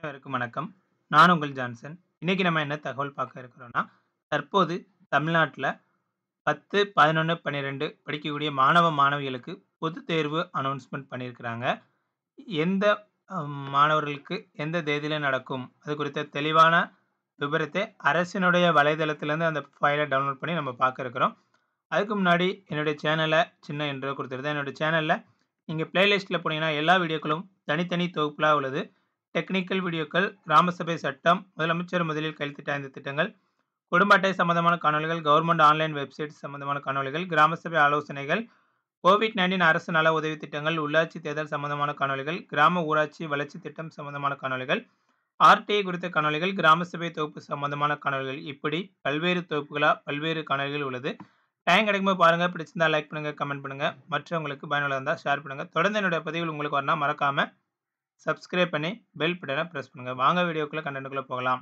அனைவருக்கும் வணக்கம். நான் உங்கள் ஜான்சன். இன்னைக்கு நம்ம என்ன தகவல் பார்க்க இருக்கிறோம்னா, தற்போது தமிழ்நாட்ல 10, 11, 12 படிக்கக்கூடிய மாணவ, மாணவிகளுக்கு பொதுத் தேர்வு அனௌன்ஸ்மென்ட் பண்ணியிருக்கிறாங்க. எந்த அ மாணவர்களுக்கு எந்த தேதியில நடக்கும்? அது குறித்த தெளிவான விபரத்தை அரசினுடைய வலைதளத்திலிருந்து அந்த ஃபைல டவுன்லோட் பண்ணி நம்ம பார்க்க இருக்கிறோம். அதுக்கு முன்னாடி என்னுடைய சேனல சின்ன இன்ட்ரோ குடுத்துருந்தேன். என்னோட சேனல்ல நீங்க பிளேலிஸ்ட்ல போனீங்கன்னா, எல்லா வீடியோக்களும் தனித்தனி தொகுப்புலா உள்ளது. டெக்னிக்கல் வீடியோக்கள், கிராம சபை சட்டம், முதலமைச்சர் முதலில் கையெழுத்திட்ட 5 திட்டங்கள், குடும்ப அட்டை சம்பந்தமான காணொளிகள், கவர்ன்மென்ட் ஆன்லைன் வெப்சைட் சம்பந்தமான காணொளிகள், கிராம சபை ஆலோசனைகள், கோவிட்-19 அரசு நல உதவி திட்டங்கள், உள்ளாட்சி தேர்தல் சம்பந்தமான காணொளிகள், கிராம ஊராட்சி வளர்ச்சி திட்டம் சம்பந்தமான காணொளிகள், ஆர்டிஐ குறித்த காணொளிகள், கிராம சபை தொகுப்பு சம்பந்தமான காணொளிகள் இப்படி பல்வேறு தொகுப்புகளா பல்வேறு காணொளிகள் உள்ளது. டைம் கிடைக்கும்போது பாருங்க. பிடிச்சிருந்தா லைக் பண்ணுங்க, கமெண்ட் பண்ணுங்க. மற்றவங்களுக்கு பயனுள்ளதா இருந்தா ஷேர் பண்ணுங்க. தொடர்ந்து என்னுடைய பதிவுகள் உங்களுக்கு வரணும்னா மறக்காம சப்ஸ்கிரைப் பண்ணி பெல் பட்டன பிரஸ் பண்ணுங்க. வாங்க வீடியோக்குள்ள கன்டென்ட்க்குள்ள போகலாம்.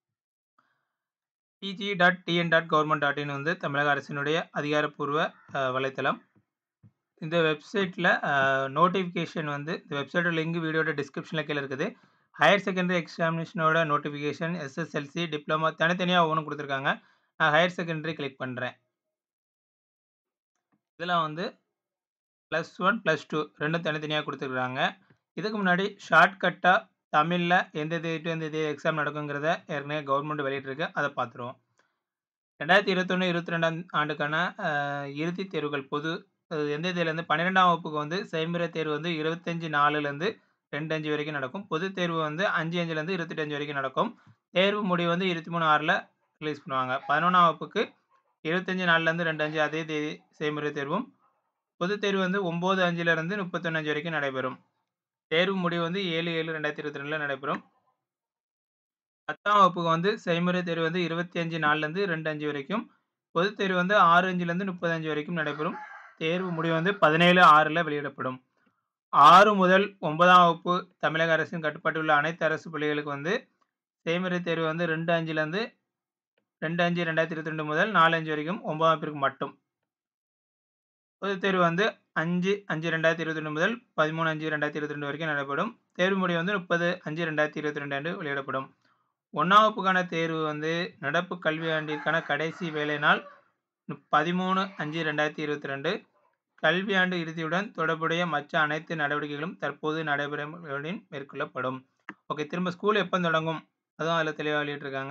pg.tn.government.in வந்து தமிழக அரசினுடைய அதிகாரப்பூர்வ அ வலைத்தளம். இந்த வெப்சைட்ல அ நோட்டிஃபிகேஷன் வந்து இந்த வெப்சைட்டோட லிங்க் வீடியோட டிஸ்கிரிப்ஷன்ல கீழ இருக்குது. ஹையர் செகண்டரி எக்ஸாமினேஷனோட நோட்டிஃபிகேஷன், எஸ்எஸ்எல்சி, டிப்ளமோ தனித்தனியா ஒவ்வொன்னும் குடுத்துருக்காங்க. நான் ஹையர் செகண்டரி கிளிக் பண்றேன். இதுல வந்து +1, +2 2ம் தனித்தனியா குடுத்துருக்காங்க. இதுக்கு முன்னாடி ஷார்ட்கட்டா தமிழ்ல எந்த தேதி டூ எந்த தேதி எக்ஸாம் நடக்குங்கிறத ஏற்கனவே கவர்ன்மென்ட் வெளியிட்டிருக்கு. அத பார்த்துருவோம். 2021, 22ஆம் ஆண்டுக்கான அ இறுதித் தேர்வுகள் பொது அ எந்த தேதியிலருந்து 12ஆம் வகுப்புக்கு வந்து செய்முறை தேர்வு வந்து 25/4லேருந்து 2/5 வரைக்கும் நடக்கும். பொதுத் தேர்வு வந்து 5/5லேருந்து 28/5 வரைக்கும் நடக்கும். தேர்வு முடிவு வந்து 23/6ல ரிலீஸ் பண்ணுவாங்க. 11ஆம் வகுப்புக்கு 25/4லேருந்து 2/5 அதே தேதி செய்முறை தேர்வும், பொதுத் தேர்வு வந்து 9/5லேருந்து 31/5 வரைக்கும் நடைபெறும். தேர்வு முடிவு வந்து 7/7/2022ல நடைபெறும். 10ஆம் வகுப்புக்கு வந்து செய்முறை தேர்வு வந்து 25/4லேருந்து 2/5 வரைக்கும், பொதுத் தேர்வு வந்து 6/5லேருந்து 30/5 வரைக்கும் நடைபெறும். தேர்வு முடிவு வந்து 17/6ல வெளியிடப்படும். 6 முதல் 9ஆம் வகுப்பு தமிழக அரசின் கட்டுப்பாட்டில் உள்ள அனைத்து அரசு பள்ளிகளுக்கு வந்து செய்முறை தேர்வு வந்து 2/5லேருந்து 2/5/2022 முதல் 4/5 வரைக்கும் 9ஆம் வகுப்பிற்கு மட்டும். பொதுத் தேர்வு வந்து 5/5/2022 முதல் 13/5/2022 வரைக்கும் நடைபெறும். தேர்வு முடிவு வந்து 30/5/2022 அன்று வெளியிடப்படும். 1ஆம் வகுப்புக்கான தேர்வு வந்து நடப்பு கல்வியாண்டிற்கான கடைசி வேலை நாள் 13/5/2022 கல்வியாண்டு இறுதியுடன் தொடர்புடைய மற்ற அனைத்து நடவடிக்கைகளும் தற்போது நடைமுறைகளின் மேற்கொள்ளப்படும். ஓகே திரும்ப ஸ்கூல் எப்ப தொடங்கும்? அதுவும் அதுல தெளிவா வெளியிட்டிருக்காங்க.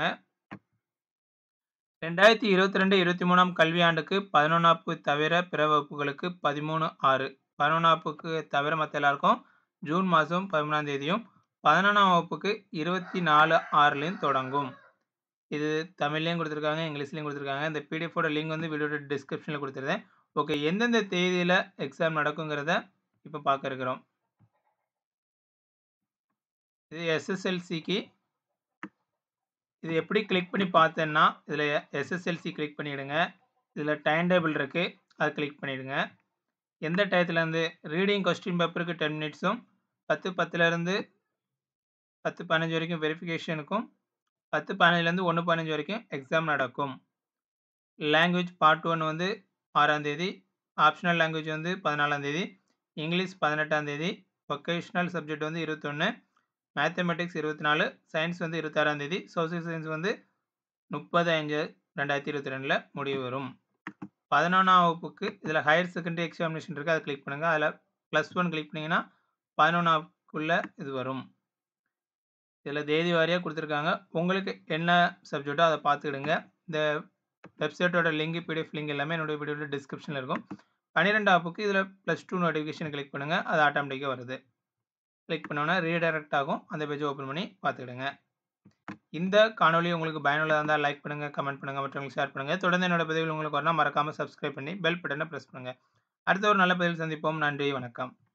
2022, 23ஆம் கல்வியாண்டுக்கு 11ஆம் வகுப்பு தவிர பிற வகுப்புகளுக்கு 13/6 11ஆம் வகுப்புக்கு தவிர மத்த எல்லாருக்கும் ஜூன் மாதம் 13ஆம் தேதியும், 11ஆம் வகுப்புக்கு 24/6லயும் தொடங்கும். இது தமிழ்லயும் குடுத்துருக்காங்க, இங்கிலீஷ்லயும் குடுத்துருக்காங்க. இந்த பிடிஎஃப் லிங்க் வந்து வீடியோட டிஸ்கிரிப்ஷன்ல குடுத்துருந்தேன். ஓகே எந்தெந்த தேதியில எக்ஸாம் நடக்குங்கிறத இப்ப பார்க்க இருக்கிறோம். இது எஸ்எஸ்எல்சிக்கு இது எப்படி கிளிக் பண்ணி பார்த்தேன்னா, இதுல எஸ்எஸ்எல்சி கிளிக் பண்ணிடுங்க. இதுல டைம் டேபிள் இருக்கு. அத கிளிக் பண்ணிடுங்க. எந்த டயத்துலருந்து ரீடிங் கொஸ்டின் பேப்பருக்கு 10 மினிட்ஸும், 10:10லேருந்து 10:15 வரைக்கும் வெரிஃபிகேஷனுக்கும், 10:15லேருந்து 1:15 வரைக்கும் எக்ஸாம் நடக்கும். லாங்குவேஜ் பார்ட் 1 வந்து 6ஆம் தேதி, ஆப்ஷனல் லாங்குவேஜ் வந்து 14ஆம் தேதி, இங்கிலீஷ் 18ஆம் தேதி, வொகேஷனல் சப்ஜெக்ட் வந்து 21, மேத்தமேட்டிக்ஸ் 24, சயன்ஸ் வந்து 26ஆம் தேதி, சோசியல் சயன்ஸ் வந்து 30/5/2022ல முடிவு வரும். 11ஆம் வகுப்புக்கு இதுல ஹையர் செகண்டரி எக்ஸாமினேஷன் இருக்கு. அத கிளிக் பண்ணுங்க. அதுல +1 கிளிக் பண்ணீங்கன்னா 11ஆம் வகுப்புக்குள்ள இது வரும். இதுல தேதி வாரியா குடுத்துருக்காங்க. உங்களுக்கு என்ன சப்ஜெக்ட்டோ அத பார்த்துக்கிடுங்க. இந்த வெப்சைட்டோட லிங்க், பிடிஎஃப் லிங்க் எல்லாமே என்னோட வீடியோட டிஸ்கிரிப்ஷன்ல இருக்கும். 12ஆம் வகுப்புக்கு இதுல +2 நோட்டிஃபிகேஷன் கிளிக் பண்ணுங்க. அது ஆட்டோமேட்டிக்கா வருது. கிளிக் பண்ண உடனே ரீடைரக்ட் ஆகும். அந்த பேஜ ஓப்பன் பண்ணி பார்த்துக்கிடுங்க. இந்த காணொளி உங்களுக்கு பயனுள்ளதா இருந்தா லைக் பண்ணுங்க, கமெண்ட் பண்ணுங்க. மற்றவங்களுக்கு ஷேர் பண்ணுங்க. தொடர்ந்து என்னோட பதிவுகள் உங்களுக்கு வரணும்னா மறக்காம சப்ஸ்கிரைப் பண்ணி பெல் பட்டன பிரஸ் பண்ணுங்க. அடுத்த ஒரு நல்ல பதிவில் சந்திப்போம். நன்றி, வணக்கம்.